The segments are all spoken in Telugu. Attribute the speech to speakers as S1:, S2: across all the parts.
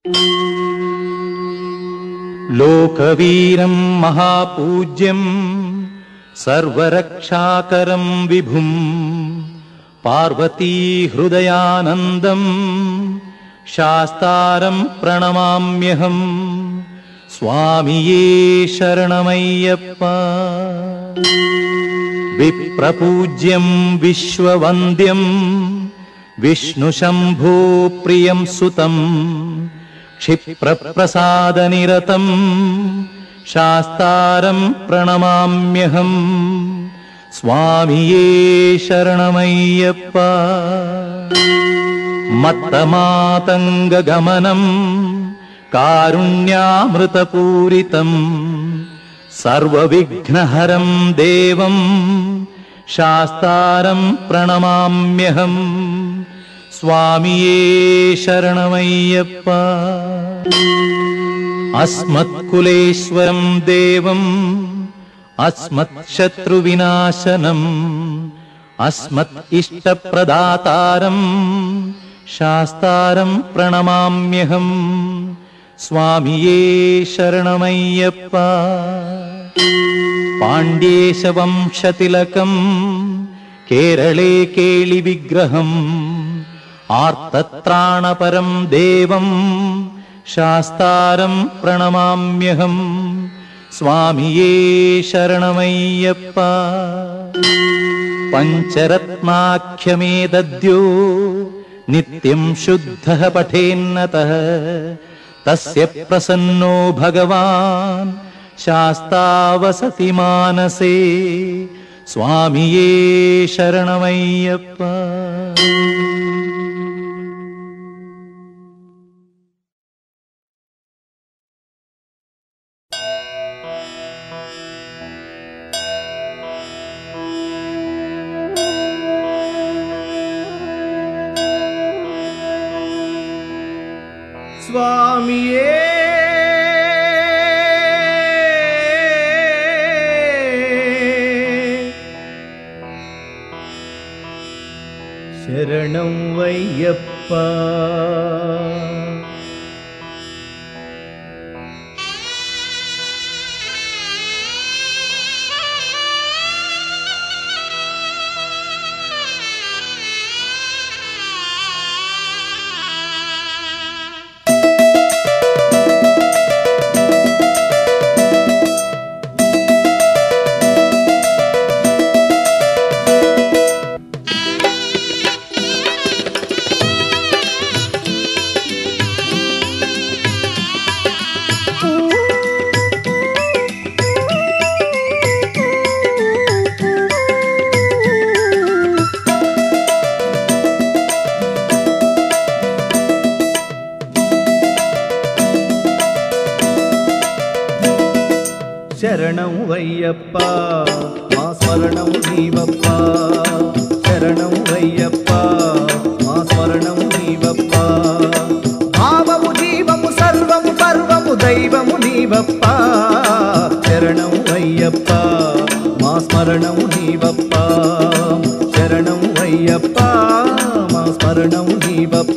S1: లోకవీరం మహాపూజ్యం సర్వరక్షాకరం విభుం పార్వతీహృదయానందం శాస్తారం ప్రణమామ్యహం స్వామియే శరణమయ్యప్ప విప్రపూజ్యం విశ్వవంద్యం విష్ణుశంభో ప్రియం సుతం క్షిప్రప్రసాదనిరతం శాస్తారం ప్రణమామ్యహం స్వామియే శరణమయ్యప్ప మత్తమాతంగగమనం కారుణ్యామృతపూరితం సర్వవిఘ్నహరం దేవం శాస్తారం ప్రణమామ్యహం స్వామియే శరణమయ్యప్ప అస్మత్కులేశ్వరం దేవం అస్మత్శత్రువినాశనం అస్మత్ ఇష్టప్రదాతారం శాస్తారం ప్రణమామ్యహం స్వామియే శరణమయ్యప్ప పాండ్యేశవంశతిలకం కేరళే కేళి విగ్రహం ఆర్తత్రాణపరం దేవం శాస్తారం ప్రణమామ్యహం స్వామియే శరణమయ్యప్ప పంచరత్నాఖ్యమే దద్యో నిత్యం శుద్ధः పఠేన్నతः తస్య ప్రసన్నో భగవాన్ శాస్తావసతి మానసే స్వామియే శరణమయ్యప్ప
S2: స్వామియే శరణం వయ్యప్ప శరణం వయ్యప్ప మా స్మరణం నీవప్ప శరణం వయ్యప్ప మా స్మరణం నీవప్ప భావము జీవము సర్వము పర్వము దైవము నీవప్ప శరణం వయ్యప్ప మా స్మరణం నీవప్ప శరణం వయ్యప్ప మా స్మరణం నీవప్ప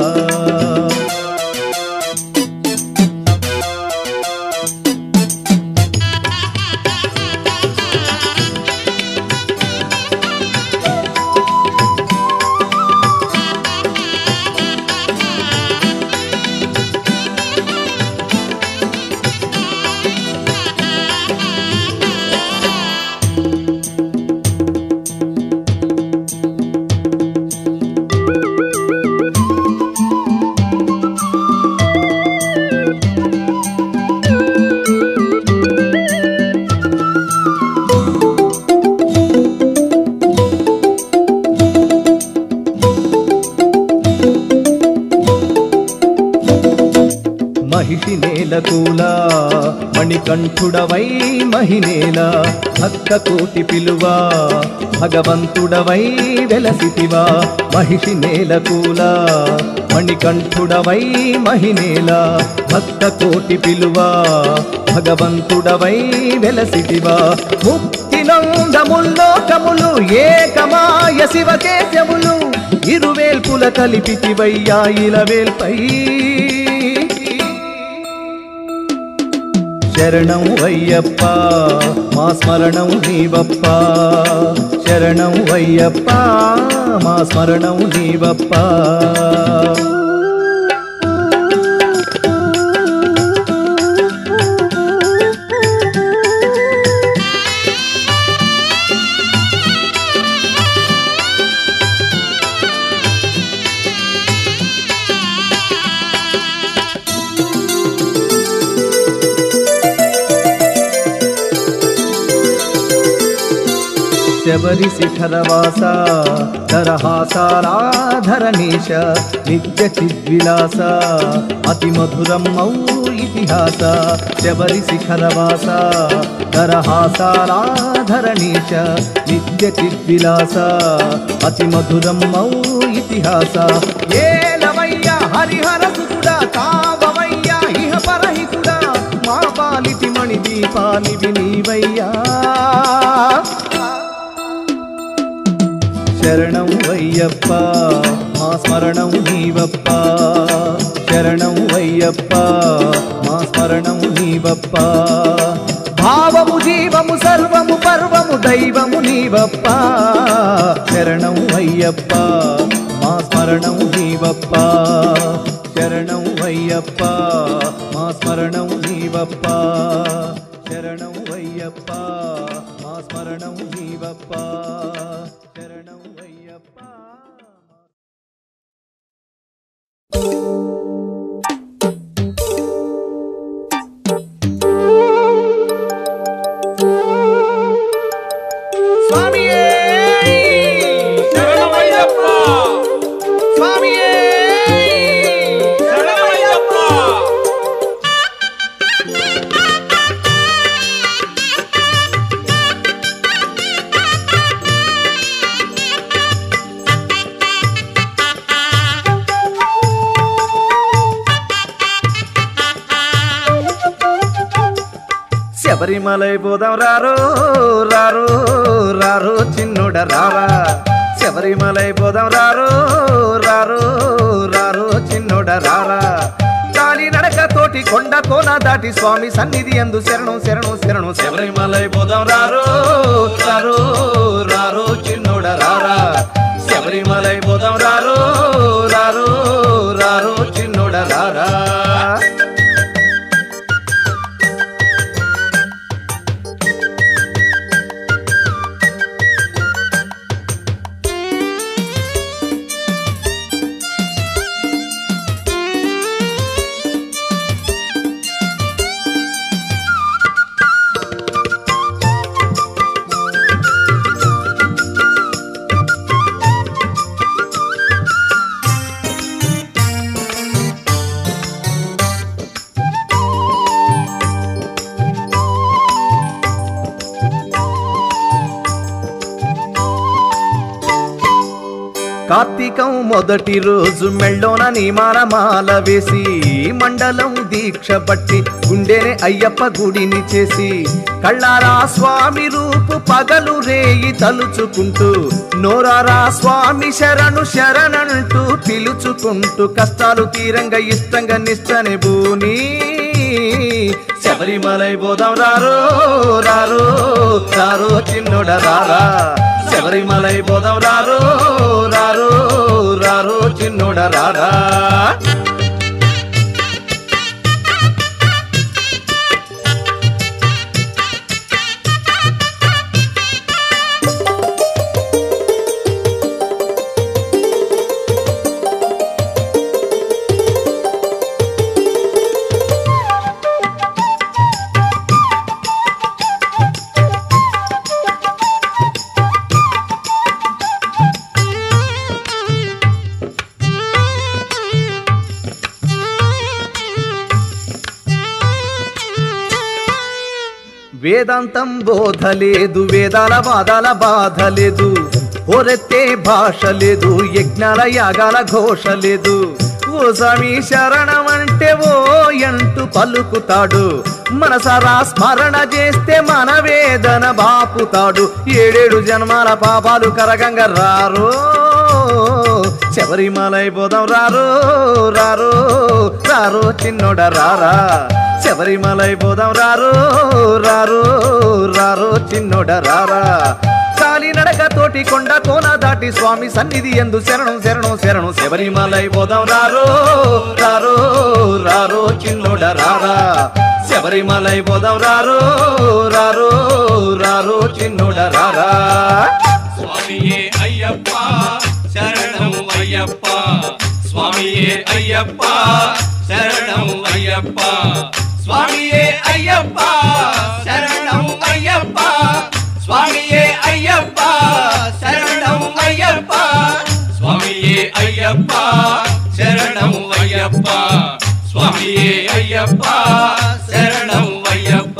S2: మహిషి నేలకూలా మణికంఠుడవై మహినేల భక్త కోటి పిలువా భగవంతుడవై వెలసితివా మహిషి నేలకూలా మణికంఠుడవై మహినేల భక్త కోటి పిలువా భగవంతుడవై వెలసితివా ముక్తి నందముల్లోకములు ఏకమాయ శివకేశములు ఇరువేల్పుల కలిపితివయ్యా ఇలవేల్పై శరణం అయ్యప్ప మా స్మరణం నీవప్ప శరణం అయ్యప్ప మా స్మరణం నీవప్ప శబరి శిఖరవాస ధరహాసారాధరణీశ నిత్య చిద్విలాస అతి మధురం మౌ ఇతిహాస శబరి శిఖరవాస ధరహాసారాధరణీశ నిత్య చిద్విలాస అతి మధురం మౌ ఇతిహాస ఏలవయ్య హరిహర సుతుడా తావవయ్య ఇహ పరహితుడా మా పాలిటి మణి దీపానివి నీవయ్యా శరణం అయ్యప్ప మా స్మరణం నీవప్ప శరణం అయ్యప్ప మా స్మరణం నీవప్ప భావము జీవము సర్వము పర్వము దైవము నీవప్ప శరణం అయ్యప్ప మా స్మరణం నీవప్ప శరణం అయ్యప్ప మా స్మరణం నీవప్ప శరణం అయ్యప్ప మా స్మరణం నీవప్ప శరణం అయ్యప్ప స్వామియే
S3: శరణమయ్యప్ప
S2: స్వామియే
S3: శరణమయ్యప్ప
S2: శబరిమలై పోదాం రారో రారో రారో చిన్నోడ రారా శబరిమలై పోదాం రారో రారో రారో చిన్నోడ రారా కాలి నడక తోటి కొండ కోన దాటి స్వామి సన్నిధి అందు శరణం శరణం శరణం శబరిమలై పోదాం రారో రారో రారో చిన్నోడ రారా శబరిమలై పోదాం రారో రారో రారో చిన్నోడ రారా కార్తీకం మొదటి రోజు మెళ్ళోన నిమానమాల వేసి మండలం దీక్ష పట్టి గుండెనే అయ్యప్ప గుడిని చేసి కళ్ళారా స్వామి రూపు పగలు రేయి తలుచుకుంటూ నోరారా స్వామి శరణు శరణంటూ పిలుచుకుంటూ కష్టాలు తీరంగా ఇష్టంగా నిష్టని భూని శబరిమలై పోదాం రారో రారో రారో చిన్నోడ రారా శబరిమలై పోదాం రారో రారో రారో చిన్నోడ రారా వేదాంతం బోధ లేదు వేదాల వాదాల బాధ లేదు ఓరెత్తే భాష లేదు యజ్ఞాల యాగాల ఘోష లేదు ఓ స్వామి శరణం అంటే ఓ అంటూ పలుకుతాడు మనసారా స్మరణ చేస్తే మన వేదన బాపుతాడు ఏడేడు జన్మాల పాపాలు కరగంగా రారో శబరిమలై పోదాం రారో రారో రారో చిన్నోడ రారా శబరిమలై పోదాం రారో రారో రారో చిన్నోడ రారా కాలి నడక తోటి కొండ కోన దాటి స్వామి సన్నిధి ఎందు శరణం శరణం శరణం శబరిమలై పోదాం రారో రారో రారో చిన్నోడ రారా శబరిమలై పోదాం రారో రారో రారో చిన్నోడ రారా
S3: స్వామియే అయ్యప్ప శరణం అయ్యప్ప స్వామియే అయ్యప్ప శరణం అయ్యప్ప స్వామియే అయ్యప్ప శరణం అయ్యప్ప స్వామియే అయ్యప్ప శరణం అయ్యప్ప స్వామియే అయ్యప్ప శరణం అయ్యప్ప స్వామియే అయ్యప్ప శరణం అయ్యప్ప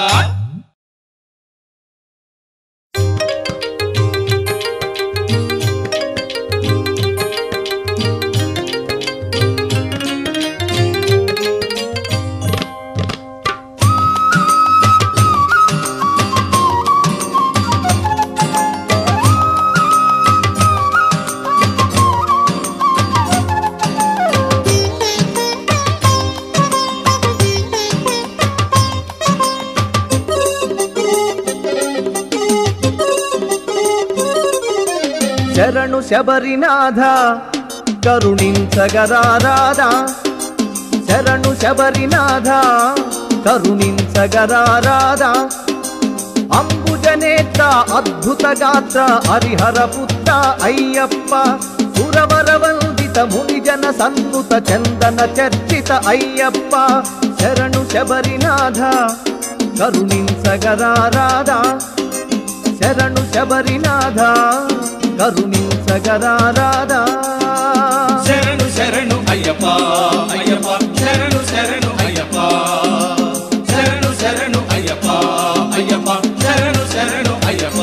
S2: శరణు శబరినాథ కరుణించగరారాధా శరణు శబరినాథ కరుణించగరారాధా అంబుజనేత్ర అద్భుత గాత్ర హరిహర పుత్ర అయ్యప్ప సురవర వందిత మునిజన సన్నుత చందన చర్చిత అయ్యప్ప శరణు శబరినాథ కరుణించగరారాధా శరణు శబరినాథ కరుణించగరారాధా
S3: శరణు శరణు అయ్యప్ప అయ్యప్ప శరణు శరణు అయ్యప్ప శరణు శరణు అయ్యప్ప అయ్యప్ప శరణు శరణు అయ్యప్ప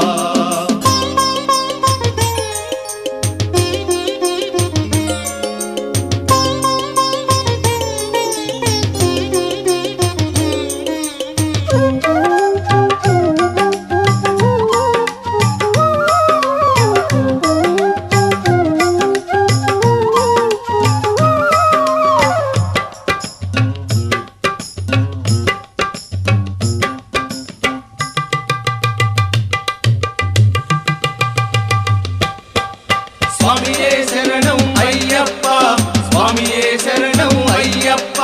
S3: స్వామియే శరణం అయ్యప్ప స్వామియే శరణం అయ్యప్ప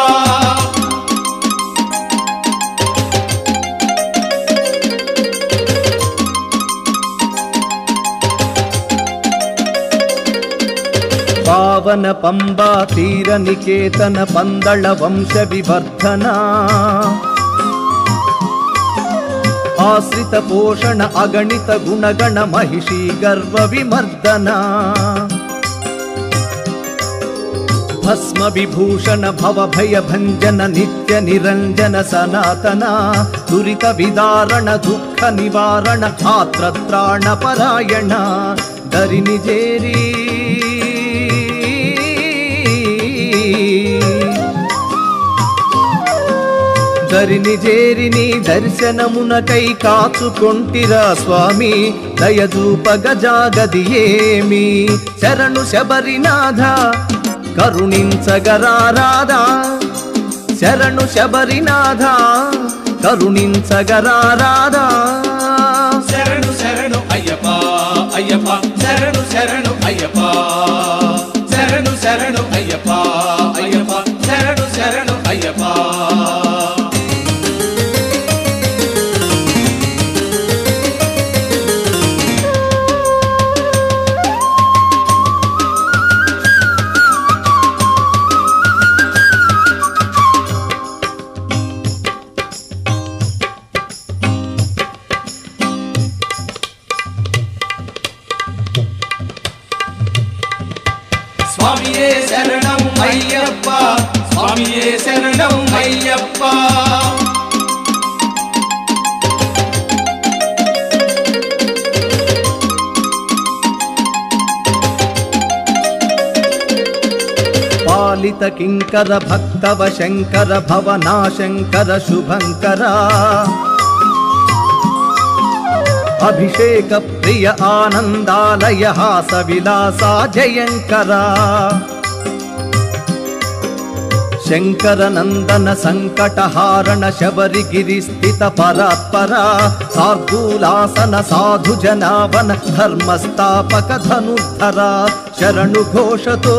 S2: పావన పంబా తీర నికేతన పందళ వంశ వివర్ధన ఆశ్రిత పోషణ అగణిత గుణగణ మహిషి గర్వ విమర్దన భస్మ విభూషణ భవ భయ భంజన నిత్య నిరంజన సనాతన దురిత విదారణ దుఃఖ నివారణ ఆత్రత్రాణ పరాయణ దరిని చేరి దరిని చేరిని దర్శనమునకై కాచుకొంటిరా స్వామి దయదూప గజాగది ఏమి శరణు శబరినాథ కరుణించగరారాధా శరణు శబరినాథ కరుణించగరారాధా
S3: శరణు శరణు అయ్యప్ప అయ్యప్ప శరణు శరణు అయ్యప్ప శరణు శరణు అయ్యప్ప అయ్యప్ప శరణు శరణు అయ్యప్ప స్వామియే శరణం అయ్యప్ప స్వామియే శరణం అయ్యప్ప
S2: పాలిత కింకర భక్తవ శంకర భవనా శంకర శుభంకర అభిషేక ప్రియ ఆనందాలయ హాస విలాసా జయంకర శంకరనందన సంకటహారణ శబరిగిరి స్థిత పరాత్పర శార్దూలాసన సాధు జనావన ధర్మస్థాపక ధనుర్ధర శరణు ఘోషతో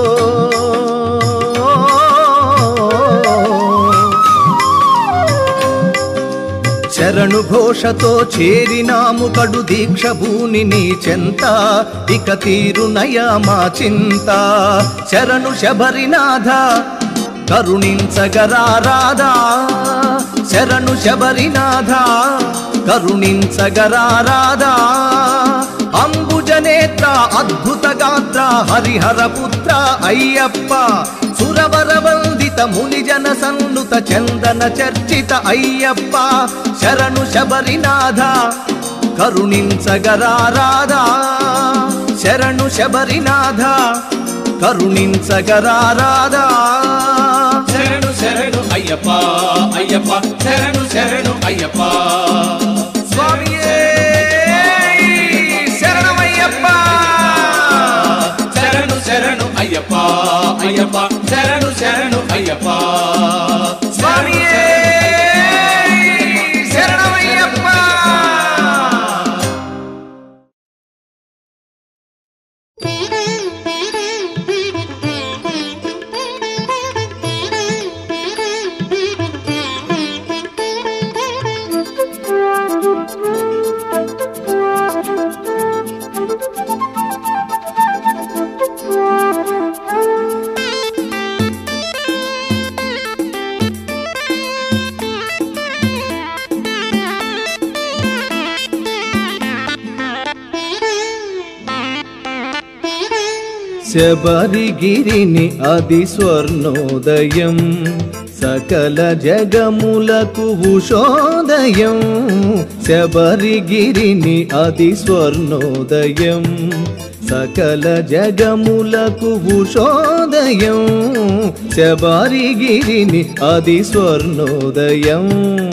S2: శరణు ఘోషతో చేరినాము కడు దీక్ష భూని నీ చెంత ఇక తీరునయ మా చింత శరణు శబరినాథ కరుణించగరారాధా శరణు శబరినాథ కరుణించగరారాధా అంబుజనేత్ర అద్భుత గాత్ర హరిహర పుత్ర అయ్యప్ప సురవర వందిత మునిజన సన్నుత చందన చర్చిత అయ్యప్ప శరణు శబరినాథ కరుణించగరారాధా శరణు శబరినాథ కరుణించగరారాధా
S3: శరణు శరణు అయ్యప్ప అయ్యప్ప శరణు శరణు అయ్యప్ప
S2: స్వామియే శరణమయ్యప్ప
S3: శరణు శరణు అయ్యప్ప అయ్యప్ప శరణు శరణు అయ్యప్ప
S2: స్వామియే శరణమయ్యప్ప శబరిగిరిని అది స్వర్ణోదయం సకల జగములకు ఉషోదయం శబరిగిరిని అది స్వర్ణోదయం సకల జగములకు ఉషోదయం శబరిగిరిని అది స్వర్ణోదయం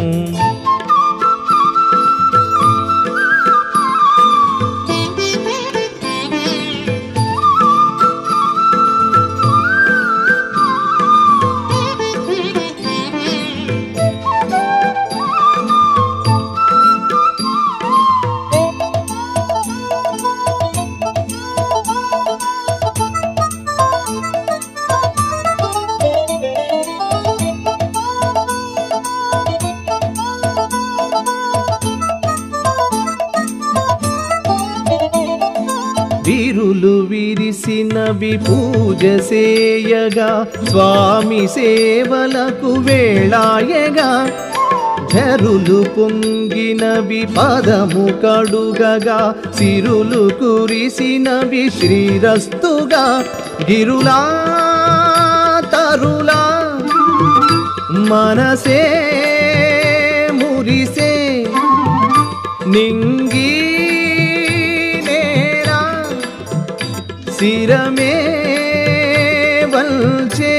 S2: వీరులు విరిసినవి పూజ సేయగా స్వామి సేవలకు వేళాయగా ఝరులు పొంగినవి పదము కడుగగా సిరులు కురిసినవి శ్రీరస్తుగా గిరులా తరులా మనసే మురిసే నింగి నేరా శిరమే వల్చే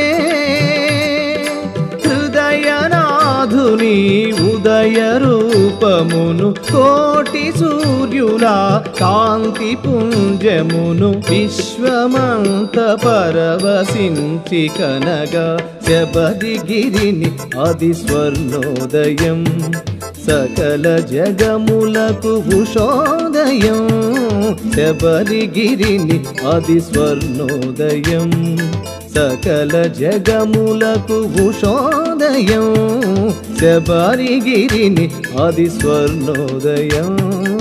S2: హృదయనాథుని ఉదయ రూపమును కోటి సూర్యుల కాంతి పుంజమును విశ్వమంత పరవశించి కనగా శబరిగిరిని అది స్వర్ణోదయం సకల జగములకు భూషోదయం శబరిగిరిని అది స్వర్ణోదయం సకల జగములకు భూషోదయం శబరిగిరిని అది స్వర్ణోదయం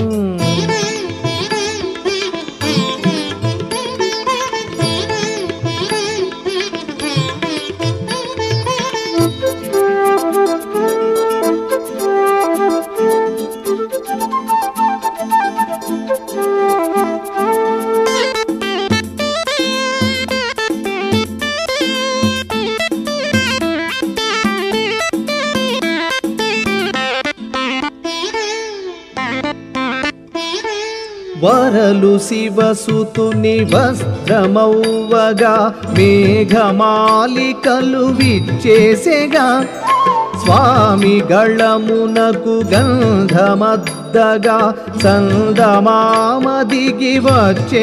S2: వరలు శివసుతుని వస్త్రమౌవగా మేఘమాలికలు విచ్చేసెగా స్వామి గళమునకు గంధమద్దగా సందమామ దిగి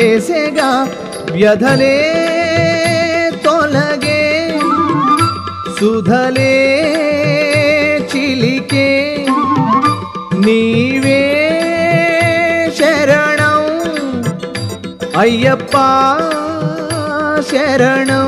S2: వచ్చేసెగా వ్యధలే తొలగే సుధలే చిలికే నీవే శరణం అయ్యప్ప శరణం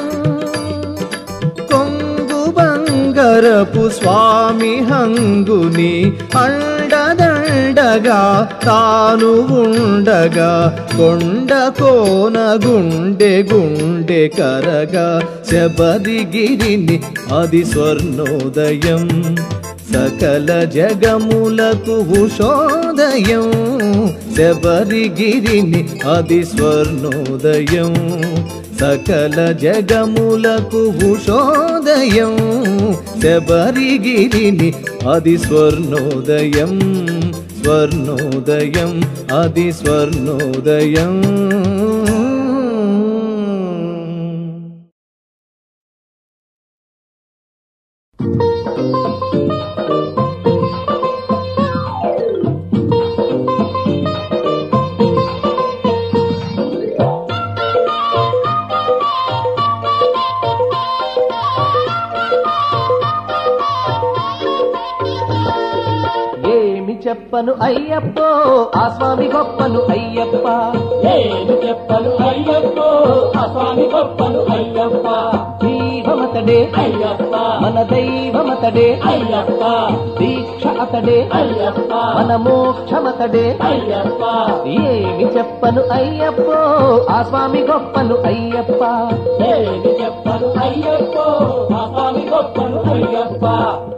S2: కొంగు బంగరపు స్వామి హంగుని అండదండగా తాను ఉండగా కొండ కోన గుండె గుండె కరగా శబరిగిరిని అది స్వర్ణోదయం సకల జగములకు ఉషోదయం శబరిగిరిని అది స్వర్ణోదయం సకల జగములకు ఉషోదయం శబరిగిరిని అది స్వర్ణోదయం స్వర్ణోదయం అది స్వర్ణోదయం
S4: ఏమి చెప్పను అయ్యప్పో ఆ స్వామి గొప్పను అయ్యప్ప
S5: ఏమి చెప్పను అయ్యప్పో ఆ స్వామి గొప్పను అయ్యప్ప
S4: జీవమతడే
S5: అయ్యప్ప
S4: మన దైవమతడే
S5: అయ్యప్ప
S4: దీక్ష అతడే
S5: అయ్యప్ప
S4: మన మోక్షమతడే
S5: అయ్యప్ప
S4: ఏమి చెప్పను అయ్యప్పో ఆ స్వామి గొప్పను అయ్యప్ప
S5: ఏమి చెప్పను అయ్యప్పో ఆ స్వామి గొప్పను అయ్యప్ప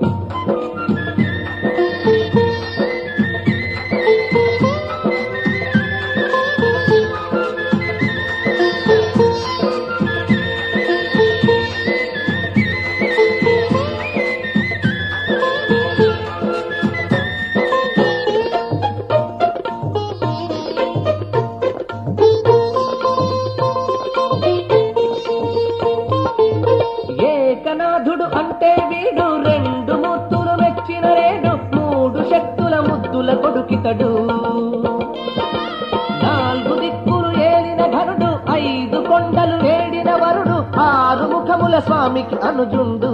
S4: ఏకనాథుడు అంటే వీడు రెండు ముత్తులు మెచ్చిన రేడు మూడు శక్తుల ముద్దుల కొడుకితడు నాలుగు దిక్కులు ఏలిన ఘనుడు ఐదు కొండలు వేడిన వరుడు ఆరు ముఖముల స్వామికి అనుజుండు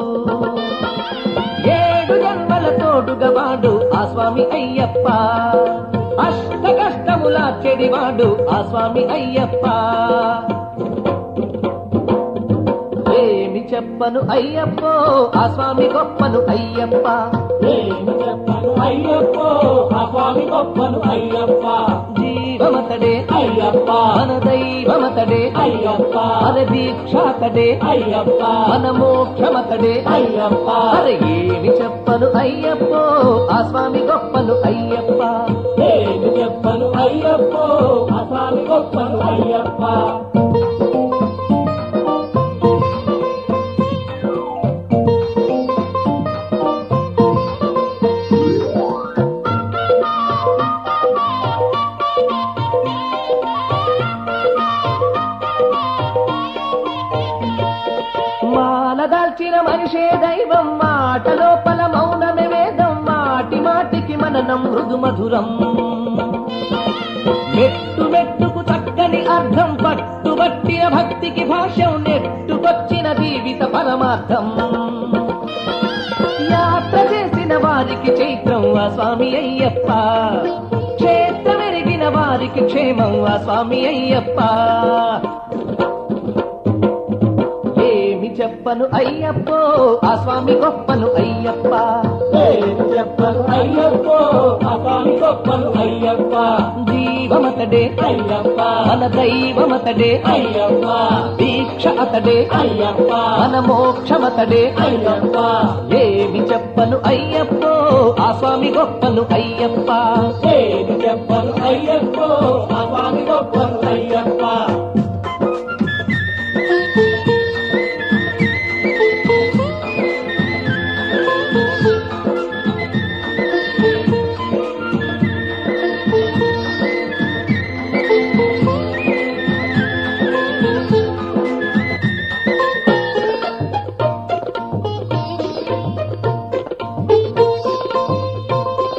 S4: ఏడు జన్మల తోడుగా వాడు ఆ స్వామి అయ్యప్ప అష్ట కష్టముల చెడివాడు ఆ స్వామి అయ్యప్ప ఏమి చెప్పను అయ్యప్పో ఆ స్వామి గొప్పను అయ్యప్ప
S5: ఏమి చెప్పను అయ్యప్పో ఆ స్వామి గొప్పను అయ్యప్ప
S4: జీవమతడే
S5: అయ్యప్ప
S4: మన దైవమతడే
S5: అయ్యప్ప
S4: మన దీక్షాతడే
S5: అయ్యప్ప
S4: మన మోక్షమతడే
S5: అయ్యప్ప
S4: అరే ఏమి చెప్పను అయ్యప్పో ఆ స్వామి గొప్పను అయ్యప్ప
S5: ఏమి చెప్పను అయ్యప్పో ఆ స్వామి గొప్పను అయ్యప్ప
S4: మాల దాల్చిన మనిషే దైవం మాట లోపల మౌనమే వేదం మాటి మాటికి మననం మృదు మధురం మెట్టు మెట్టుకు చక్కని అర్థం పట్టుబట్టిన భక్తికి భాష్యం నెట్టుకొచ్చిన జీవిత పరమార్థం యాత్ర చేసిన వారికి చైత్రం ఆ స్వామి అయ్యప్ప క్షేత్రమెరిగిన వారికి క్షేమం ఆ స్వామి అయ్యప్ప ఏమి చెప్పను అయ్యప్పో ఆ స్వామి గొప్పను అయ్యప్ప
S5: ఏమి చెప్పను అయ్యప్పో ఆ స్వామి గొప్పను అయ్యప్ప
S4: జీవమతడే
S5: అయ్యప్ప
S4: మన దైవమతడే
S5: అయ్యప్ప
S4: దీక్ష అతడే
S5: అయ్యప్ప
S4: మన మోక్షమతడే
S5: అయ్యప్ప
S4: ఏమి చెప్పను అయ్యప్పో ఆ స్వామి గొప్పను అయ్యప్ప
S5: ఏమి చెప్పను అయ్యప్పో ఆ స్వామి గొప్పను అయ్యప్ప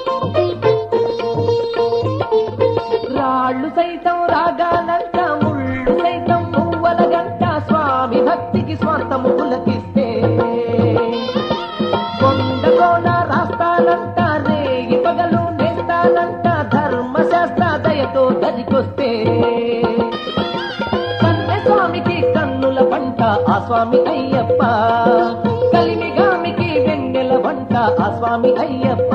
S4: రాళ్ళు సైతం రాగాలంట ముళ్ళు స్వామి అయ్యప్ప కలిమిగామికి వెన్నెల వంట ఆ స్వామి అయ్యప్ప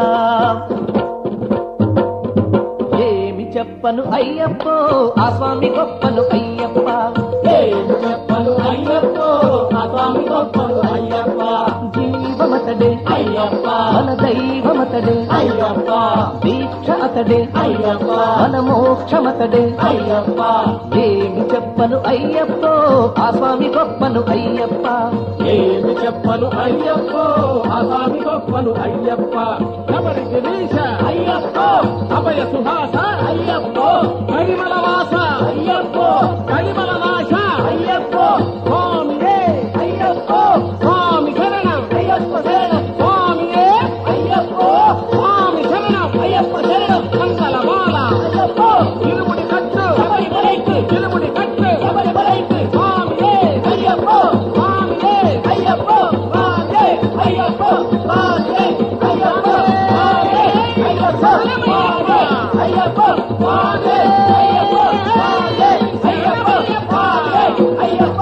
S4: ఏమి చెప్పను అయ్యప్పో ఆ స్వామి గొప్పను అయ్యప్ప
S5: ఏమి చెప్పను అయ్యప్పో ఆ స్వామి గొప్పలు అయ్యప్ప
S4: జీవమతడే
S5: అయ్యప్ప
S4: మన దైవమతడే
S5: అయ్యప్ప
S4: దీక్ష అతడే
S5: అయ్యప్ప
S4: మన మోక్షమతడే
S5: అయ్యప్ప
S4: ఏమి చెప్పను అయ్యప్పో ఆ స్వామి గొప్పను అయ్యప్ప
S5: ఏమి చెప్పను అయ్యప్పో ఆ స్వామి గొప్పలు అయ్యప్ప ఎవరి గిరీశ అయ్యప్ప అభయ సుహాస అయ్యప్ప కరిమల వాస అయ్యప్ప కరిమల నాశ అయ్యప్ప స్వామియే అయ్యప్ప స్వామి శరణం అయ్యప్ప శరణం స్వామియే అయ్యప్ప స్వామి శరణం అయ్యప్ప శరణం మంగళ మాల అయ్యప్ప ఇరుముడి కట్టు ఎవరి బలైకు ఇరుముడి కట్టు ఎవరి బలైకు స్వామియే అయ్యప్ప స్వామియే అయ్యప్ప స్వామియే అయ్యప్ప స్వామియే అయ్యప్ప స్వామియే అయ్యప్ప స్వామియే అయ్యప్ప స్వామియే అయ్యప్ప స్వామియే అయ్యప్ప స్వామియే అయ్యప్ప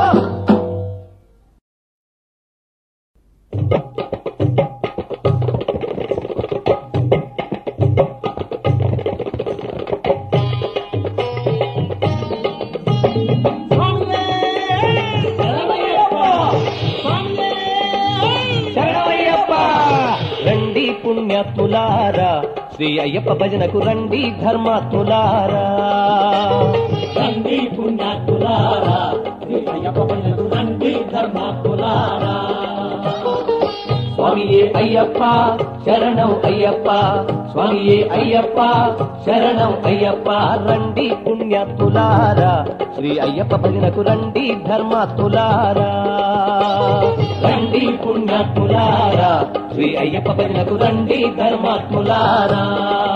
S4: శరణమయ్యప్ప రండి పుణ్యాత్ములారా శ్రీ అయ్యప్ప భజనకు రండి ధర్మాత్ములారా
S5: రండి పుణ్యాత్ములారా శ్రీ అయ్యప్ప భజనకు రండి ధర్మాత్ములారా
S4: స్వామియే అయ్యప్ప శరణం అయ్యప్ప స్వామియే అయ్యప్ప శరణం అయ్యప్ప రండి పుణ్యాత్ములారా శ్రీ అయ్యప్ప భజనకు రండి ధర్మాత్ములారా రండి పుణ్యాత్ములారా శ్రీ అయ్యప్ప భజనకు రండి ధర్మాత్ములారా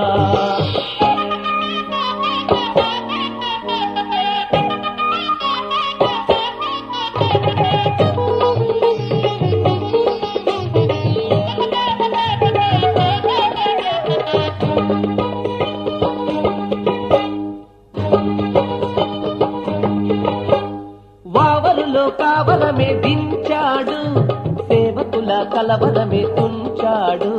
S4: వావరులో కావలమే దించాడు సేవకుల కలవరమే ఉంచాడు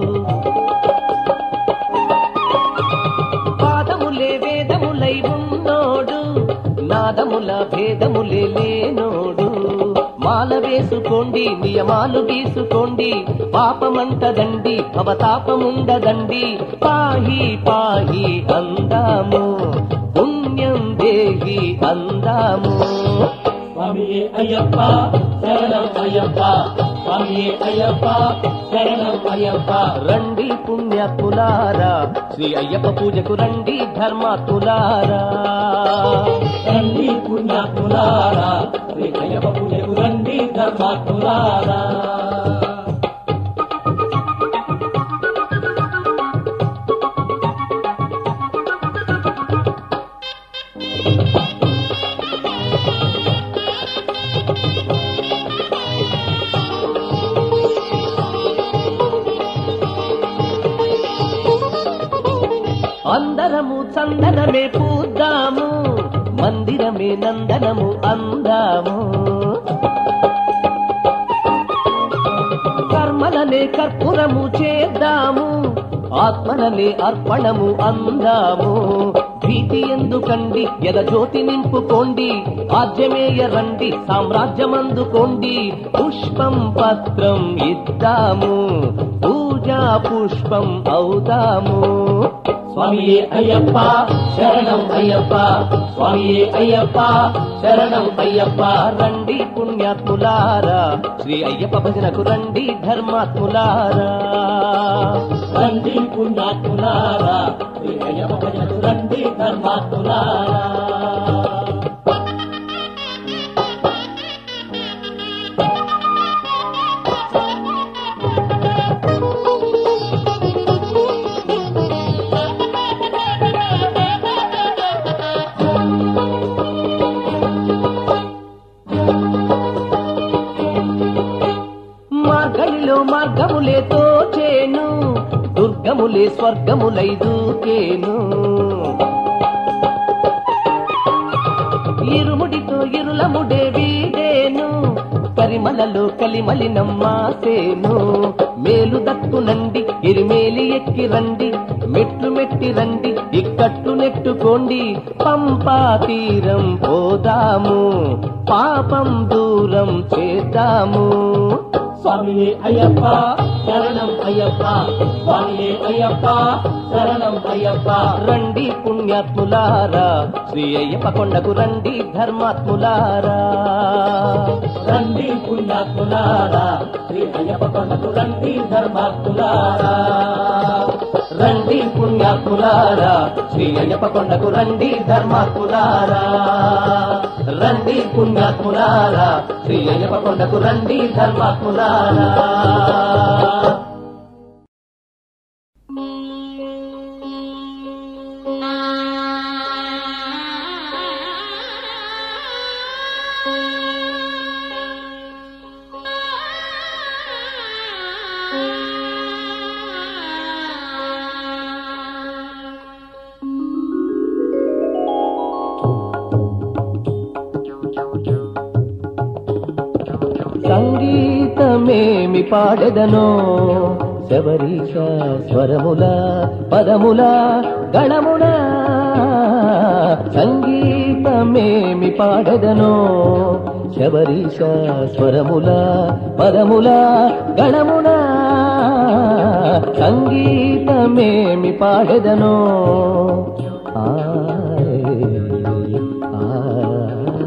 S4: పాదములే వేదములై ఉన్నోడు నాదముల భేదములే లేనోడు మాల వేసుకోండి నియమాలు గీసుకోండి పాపమంటదండి భవతాపముండదండి పాహి పాహి అందాము పుణ్యం దేహి అందాము
S5: స్వామియే అయ్యప్ప శరణం అయ్యప్ప స్వామియే అయ్యప్ప శరణం అయ్యప్ప
S4: రండి పుణ్యాత్ములారా శ్రీ అయ్యప్ప పూజకు రండి ధర్మాత్ములారా
S5: రండి పుణ్యాత్ములారా శ్రీ అయ్యప్ప పూజకు రండి ధర్మాత్ములారా
S4: అందరము చందనమే పూద్దాము మందిరమే నందనము అందాము కర్మలనే కర్పూరము చేద్దాము ఆత్మలనే అర్పణము అందాము భీతి ఎందుకండి ఎద జ్యోతి నింపుకోండి ఆజ్యమేయ రండి సామ్రాజ్యమందుకోండి పుష్పం పత్రం ఇద్దాము పూజా పుష్పం అవుదాము
S5: స్వామియే అయ్యప్ప శరణం అయ్యప్ప స్వామియే అయ్యప్ప శరణం అయ్యప్ప
S4: రండి పుణ్యాత్ములారా శ్రీ అయ్యప్ప భజనకు రండి ధర్మాత్ములారా
S5: రండి పుణ్యాత్ములారా శ్రీ అయ్యప్ప భజనకు రండి ధర్మాత్ములారా
S4: మార్గలిలో మార్గములే తోచేను దుర్గములే స్వర్గములై దూకేను ఇరుముడితో ఇరులముడే వీడేను కరిమలలో కలిమలినమ్మాసేను మేలు దక్కునండి ఎరిమేలి ఎక్కి రండి మెట్లు మెట్టి రండి ఇక్కట్లు నెట్టుకోండి పంపా తీరం పోదాము పాపం దూరం చేద్దాము
S5: స్వామియే అయ్యప్ప శరణం అయ్యప్ప స్వామియే అయ్యప్ప శరణం అయ్యప్ప
S4: రండి పుణ్యాత్ములారా శ్రీ అయ్యప్ప కొండకు రండి ధర్మాత్ములారా
S5: రండి పుణ్యాత్ములారా శ్రీ అయ్యప్ప కొండకు రండి ధర్మాత్ములారా
S4: రండి పుణ్యాత్ములారా శ్రీ అయ్యప్ప కొండకు రండి ధర్మాత్ములారా రండి పుణ్యాత్ములారా శ్రీ అయ్యప్ప కొండకు రండి ధర్మాత్ములారా సంగీతమేమి పాడెదనో శబరీష స్వరముల పదముల గణమున సంగీతమేమి పాడెదనో శబరీష స్వరముల పదముల గణమున సంగీతమేమి పాడెదనో ఆయ్, ఆయ్.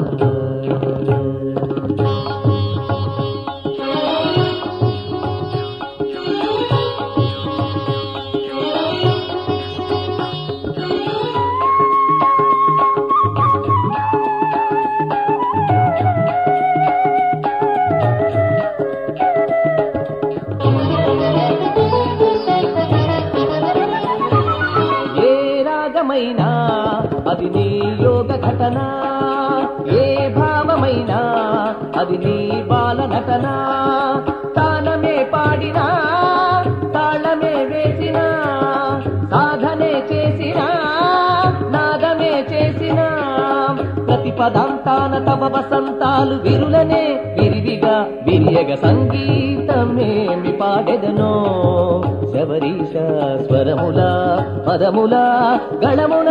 S4: ఏ రాగమైనా అది నీ యోగ ఘటన ఏ భావమైనా అది నీ బాల నటన తానమే పాడినా తాళమే వేసినా సాధనే చేసినా నాదమే చేసినా ప్రతి పదాంతాన తవ వసంతాలు విరులనే విరివిగా విరియగ సంగీతమేమి పాడెదనో శబరీష స్వరముల పదముల గణమున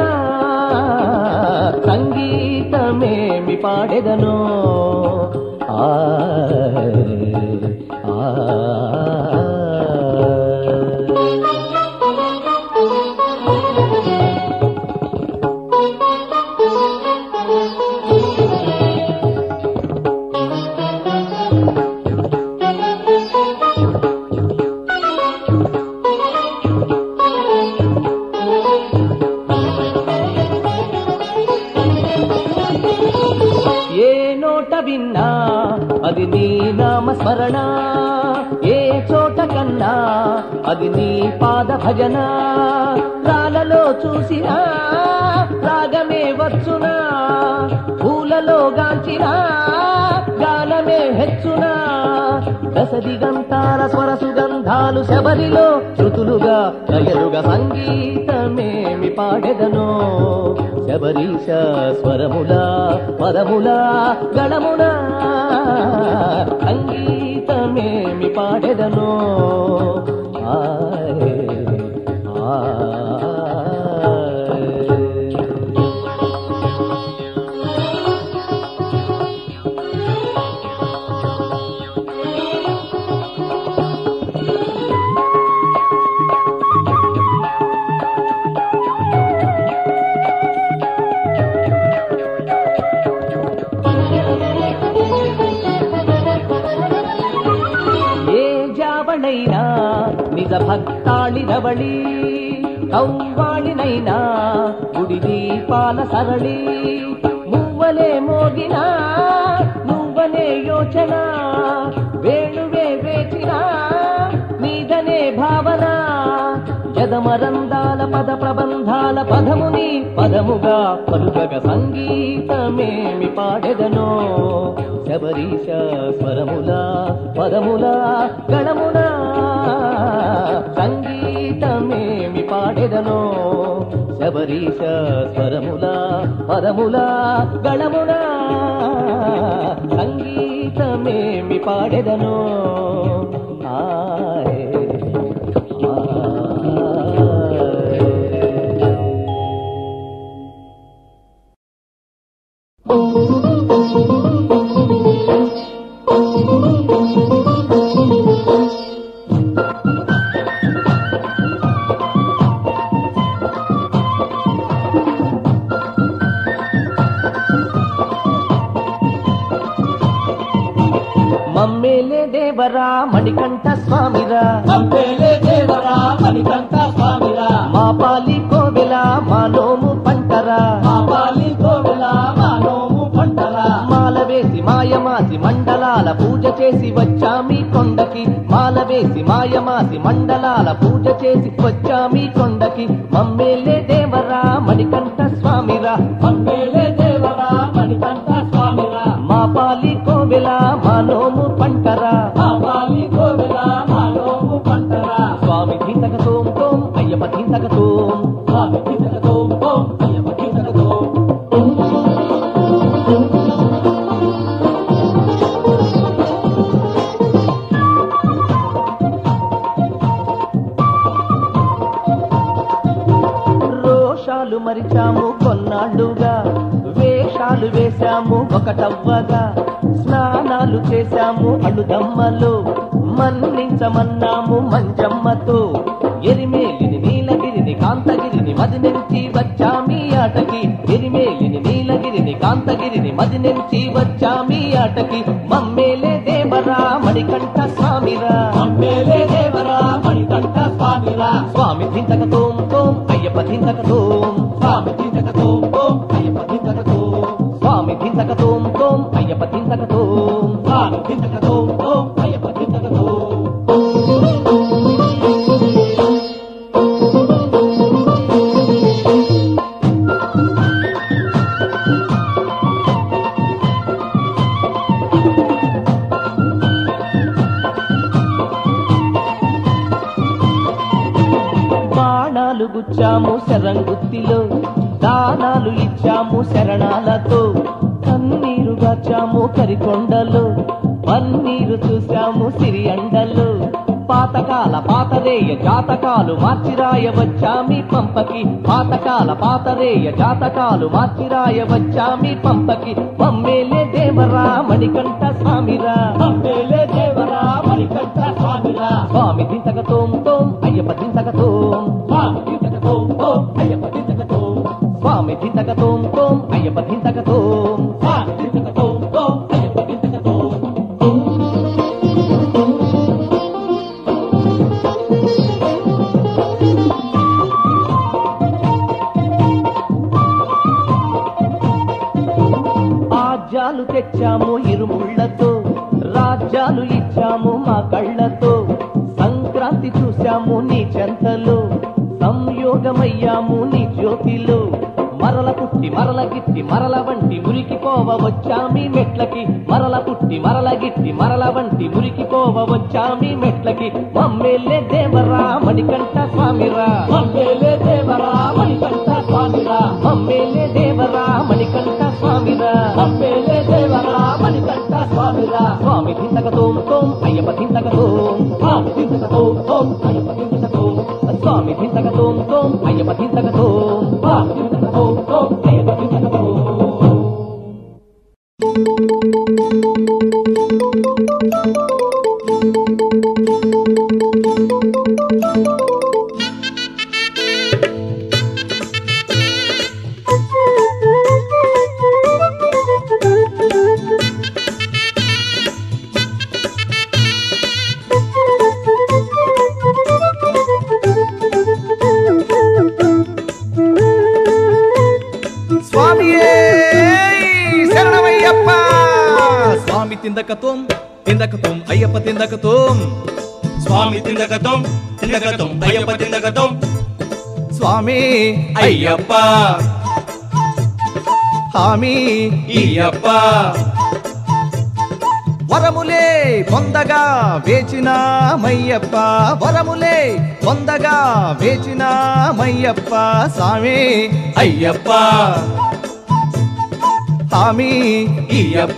S4: సంగీతమేమి పాడెదనో ఆయ్, ఆయ్. ఏ నోట విన్నా అది నీ నామస్మరణ ఏ చోట కన్నా అది నీ పాద భజన రాలలో చూసినా రాగమే వచ్చునా పూలలో గాంచినా గానమే హెచ్చునా దశదిగంతాల స్వర సుగంధాలు శబరిలో శృతులుగా నయలుగా సంగీతమేమి పాడెదనో శబరీష స్వరముల పదముల గణమున సంగీతమేమి పాడెదనో ఆయ్, ఆయ్. ఏ జావణైనా నిజ భక్తాళిరవళి కౌవాళినైనా గుడి దీపాల సరళి మువ్వలే మోగినా నువ్వనే యోచన వేణువే వేచినా నీదనే భావన జదమరందాల పద ప్రబంధాల పదముని పదముగా పలుకగ సంగీతమేమి పాడెదనో శబరీష స్వరముల పదముల గణమున సంగీతమేమి పాడెదనో శబరీశ స్వరములా పదములా గణములా సంగీతమేమి పాడెదను ఆయ్, ఆయ్. మమ్మేలే దేవరా మణికంఠ స్వామిరా
S5: పంపేలే దేవరా మణికంఠ స్వామిరా
S4: మా పాలి కోవెల మా నోము పంటరా
S5: మా పాలి కోవెల మా నోము పంటరా
S4: మాల వేసి మాయమాసి మండలాల పూజ చేసి వచ్చామి కొండకి మాల వేసి మాయమాసి మండలాల పూజ చేసి వచ్చామి కొండకి మమ్మేలే దేవరా మణికంఠ స్వామిరా
S5: పంపేలే దేవరా మణికంఠ స్వామిరా
S4: మా పాలి కోవెల మా నోము పంటరా
S5: మా పాలి కోవెల మా నోము పంటరా
S4: స్వామి ధీతక తోం తోం అయ్యప్ప ధీతక తోం
S5: స్వామి కిందకతో ఓం అయ్యప్ప కిందకతో
S4: రోషాలు మరిచాము కొన్నాళ్ళుగా వేషాలు వేశాము ఒకటవ్వగా స్నానాలు చేశాము అడుదమ్మలో మన్నించమన్నాము మంజమ్మతో ఎరిమేలిని నీలగిరిని కాంతగిరిని మది నుంచి వచ్చామి ఆటకి ఎరిమేలిని నీలగిరిని కాంతగిరిని మది నుంచి వచ్చామి ఆటకి మమ్మేలే దేవరా మణికంఠ స్వామిరా
S5: పంపేలే దేవరా మణికంఠ స్వామిరా
S4: స్వామి ధింతక తోం తోం అయ్యప్ప ధింతక తోం
S5: స్వామి కిందకతో ఓం అయ్యప్ప కిందకతో
S4: స్వామి ధింతక తోం తోం అయ్యప్ప ధింతక తోం
S5: స్వామి కిందకతో ఓం అయ్యప్ప కిందకతో
S4: బాణాలు గుచ్చాము శరంగుత్తిలో దానాలు ఇచ్చాము శరణాలతో కన్నీరు గాచాము కరికొండలో పన్నీరు చూశాము సిరి అండలో పాతకాల పాతరేయ జాతకాలు మార్చిరాయ వచ్చామి పంపకి పాతకాల పాతరేయ జాతకాలు మార్చిరాయ వచ్చామి పంపకి మమ్మేలే దేవరా మణికంఠ స్వామిరా
S5: పంపేలే దేవరా మణికంఠ స్వామిరా
S4: స్వామి దింతక తోం తోం అయ్యప్ప దింతక తోం
S5: స్వామి కిందకతో ఓం అయ్యప్ప కిందకతో
S4: స్వామి దింతక తోం తోం అయ్యప్ప దింతక తోం
S5: స్వామి కిందకతో ఓం అయ్యప్ప కిందకతో
S4: ఆజ్యాలు తెచ్చాము ఇరుముళ్లతో రాజ్యాలు ఇచ్చాము మా కళ్ళతో సంక్రాంతి చూశాము నీ చెంతలో సంయోగమయ్యాము నీ జ్యోతిలో మరల పుట్టి మరల గిట్టి మరల వంటి మురికిపోవ వచ్చామి మెట్లకి మరల పుట్టి మరల గిట్టి మరల వంటి మురికిపోవ వచ్చామి మెట్లకి మమ్మేలే దేవరా మణికంఠ స్వామిరా
S5: పంపేలే దేవరా మణికంఠ స్వామిరా
S4: మమ్మేలే దేవరా మణికంఠ స్వామిరా
S5: పంపేలే దేవరా మణికంఠ స్వామిరా
S4: స్వామి ధింతక తోం తోం అయ్యప్ప ధింతక తోం
S5: స్వామి కిందకతో ఓం అయ్యప్ప కిందకతో
S4: స్వామి ధింతక తోం తోం అయ్యప్ప ధింతక తోం
S5: స్వామి కిందకతో ఓం అయ్యప్ప కిందకతో
S2: స్వామియే శరణమయ్యప్ప స్వామి తిందకతోం తిందకతోం అయ్యప్ప తిందకతోం
S3: స్వామి తిందకతం తిందకతం అయ్యప్ప తిందకతం
S2: స్వామి
S3: అయ్యప్ప
S2: హామీ
S3: ఈయప్ప
S2: వరములే పొందగా వేచిన మయ్యప్ప వరములే పొందగా వేచిన మయ్యప్ప స్వామి
S3: అయ్యప్ప
S2: హామీ
S3: ఇయ్యప్ప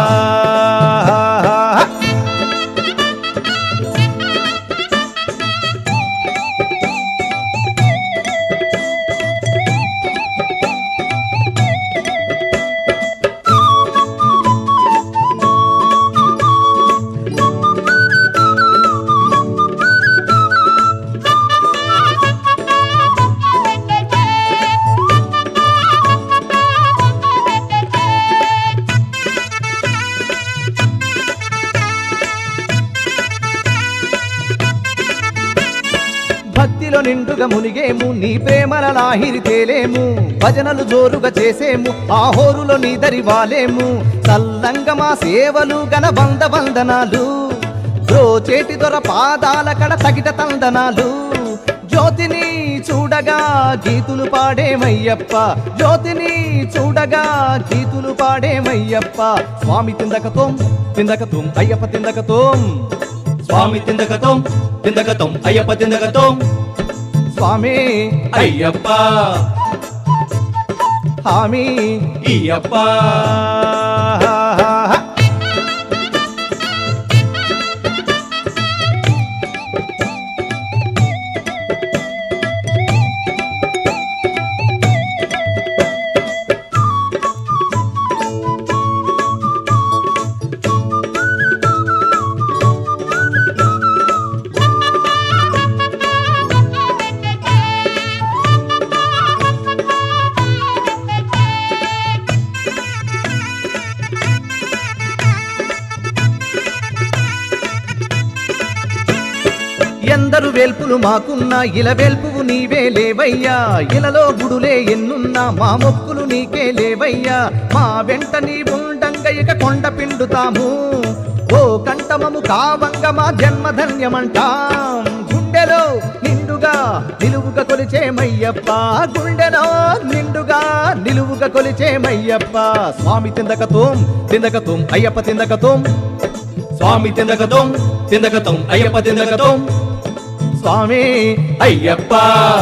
S2: భక్తిలో నిండుగా మునిగేము నీ ప్రేమల లాహిరి తేలేము భజనలు జోరుగా చేసేము ఆ హోరులో నీ దరివాలేము సల్లంగా మా సేవలు గన వంద వందనాలు చేటి దొర పాదాల కడ తగిట తందనాలు జ్యోతిని చూడగా గీతులు పాడేమయ్యప్ప జ్యోతిని చూడగా గీతులు పాడేమయ్యప్ప స్వామి తిందకతోం తిందకతోం అయ్యప్ప తిందకతోం
S3: స్వామి తిందకతం తిందకతం అయ్యప్ప తిందకతం
S2: స్వామి
S3: అయ్యప్ప
S2: హామీ
S3: ఇయ్యప్ప
S2: ఎందరు వేల్పులు మాకున్నా ఇల వేల్పువు నీవే లేవయ్యా ఇలలో గుడులే ఎన్నున్నా మా మొక్కులు నీకే లేవయ్యా మా వెంట నీ ఉండంగ ఇక కొండ పిండుతాము ఓ కంఠమము కావంగ మా జన్మధన్యమంటాం గుండెలో నిండుగా నిలువుగా కొలిచేమయ్యప్ప గుండెలో నిండుగా నిలువుగా కొలిచేమయ్యప్ప స్వామి తిందకతోం తిందకతోం అయ్యప్ప తిందకతోం
S3: స్వామి తిందకతం తిందకతం అయ్యప్ప తిందకతం
S2: స్వామి
S3: అయ్యప్ప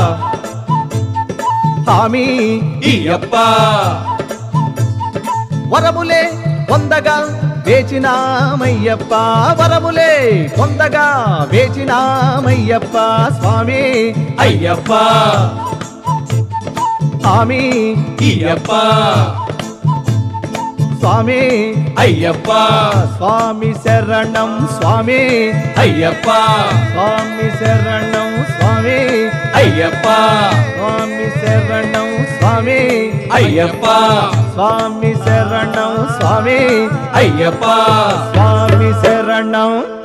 S2: హామీ
S3: ఇయ్యప్ప
S2: వరములే పొందగా వేచినామయ్యప్ప వరములే పొందగా వేచినామయ్యప్ప స్వామి
S3: అయ్యప్ప
S2: హామీ
S3: ఇయ్యప్ప
S2: స్వామి
S3: అయ్యప్ప
S2: స్వామి శరణం స్వామి
S3: అయ్యప్ప
S2: స్వామి శరణం స్వామి
S3: అయ్యప్ప
S2: స్వామి శరణం స్వామి
S3: అయ్యప్ప
S2: స్వామి శరణం స్వామి
S3: అయ్యప్ప
S2: స్వామి శరణం